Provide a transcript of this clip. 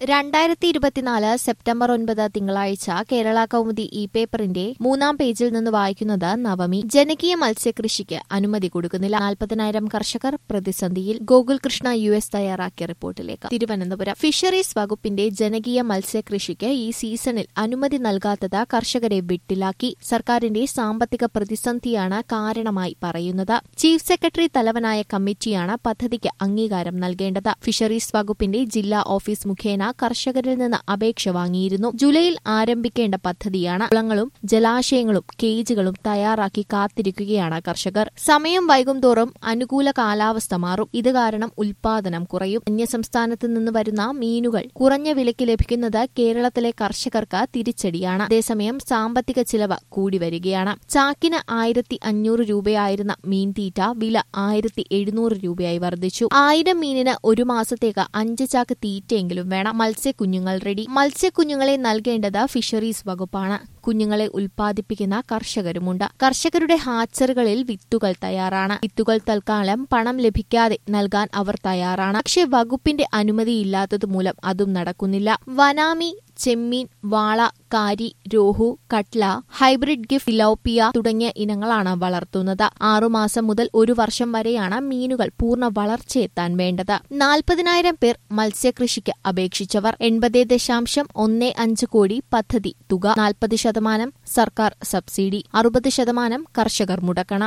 രണ്ടായിരത്തി ഇരുപത്തിനാല് സെപ്റ്റംബർ ഒൻപത് തിങ്കളാഴ്ച കേരള കൗമുദി ഇ പേപ്പറിന്റെ മൂന്നാം പേജിൽ നിന്ന് വായിക്കുന്നത് നവമി ജനകീയ മത്സ്യകൃഷിക്ക് അനുമതി കൊടുക്കുന്നില്ല നാൽപ്പതിനായിരം കർഷകർ പ്രതിസന്ധിയിൽ ഗോകുൽ കൃഷ്ണ യു എസ് തയ്യാറാക്കിയ റിപ്പോർട്ടിലേക്ക് തിരുവനന്തപുരം ഫിഷറീസ് വകുപ്പിന്റെ ജനകീയ മത്സ്യകൃഷിക്ക് ഈ സീസണിൽ അനുമതി നൽകാത്തത് കർഷകരെ വിട്ടിലാക്കി സർക്കാരിന്റെ സാമ്പത്തിക പ്രതിസന്ധിയാണ് കാരണമായി പറയുന്നത് ചീഫ് സെക്രട്ടറി തലവനായ കമ്മിറ്റിയാണ് പദ്ധതിക്ക് അംഗീകാരം നൽകേണ്ടത് ഫിഷറീസ് വകുപ്പിന്റെ ജില്ലാ ഓഫീസ് മുഖേന കർഷകരിൽ നിന്ന് അപേക്ഷ വാങ്ങിയിരുന്നു ജൂലൈയിൽ ആരംഭിക്കേണ്ട പദ്ധതിയാണ് കുളങ്ങളും ജലാശയങ്ങളും കേജുകളും തയ്യാറാക്കി കാത്തിരിക്കുകയാണ് കർഷകർ സമയം വൈകുംതോറും അനുകൂല കാലാവസ്ഥ മാറും ഇത് കാരണം ഉൽപാദനം കുറയും അന്യസംസ്ഥാനത്ത് നിന്ന് വരുന്ന മീനുകൾ കുറഞ്ഞ വിലയ്ക്ക് ലഭിക്കുന്നത് കേരളത്തിലെ കർഷകർക്ക് തിരിച്ചടിയാണ് അതേസമയം സാമ്പത്തിക ചിലവ് കൂടി വരികയാണ് ചാക്കിന് ആയിരത്തി അഞ്ഞൂറ് രൂപയായിരുന്ന മീൻതീറ്റ വില ആയിരത്തി എഴുന്നൂറ് രൂപയായി വർദ്ധിച്ചു ആയിരം മീനിന് ഒരു മാസത്തേക്ക് അഞ്ച് ചാക്ക് തീറ്റയെങ്കിലും വേണം മത്സ്യക്കുഞ്ഞുങ്ങൾ റെഡി മത്സ്യക്കുഞ്ഞുങ്ങളെ നൽകേണ്ടത് ഫിഷറീസ് വകുപ്പാണ് കുഞ്ഞുങ്ങളെ ഉൽപ്പാദിപ്പിക്കുന്ന കർഷകരുമുണ്ട് കർഷകരുടെ ഹാച്ചറുകളിൽ വിത്തുകൾ തയ്യാറാണ് വിത്തുകൾ തൽക്കാലം പണം ലഭിക്കാതെ നൽകാൻ അവർ തയ്യാറാണ് പക്ഷേ വകുപ്പിന്റെ അനുമതിയില്ലാത്തതുമൂലം അതും നടക്കുന്നില്ല വനാമി ചെമ്മീൻ വാള കാരി രോഹു കട്ല ഹൈബ്രിഡ് ഗിഫ് ഫിലോപ്പിയ തുടങ്ങിയ ഇനങ്ങളാണ് വളർത്തുന്നത് ആറുമാസം മുതൽ ഒരു വർഷം വരെയാണ് മീനുകൾ പൂർണ്ണ വളർച്ചയെത്താൻ വേണ്ടത് നാൽപ്പതിനായിരം പേർ മത്സ്യകൃഷിക്ക് അപേക്ഷിച്ചവർ എൺപത് ദശാംശം ഒന്ന് അഞ്ച് കോടി പദ്ധതി തുക നാൽപ്പത് ശതമാനം സർക്കാർ സബ്സിഡി അറുപത് ശതമാനം കർഷകർ മുടക്കണം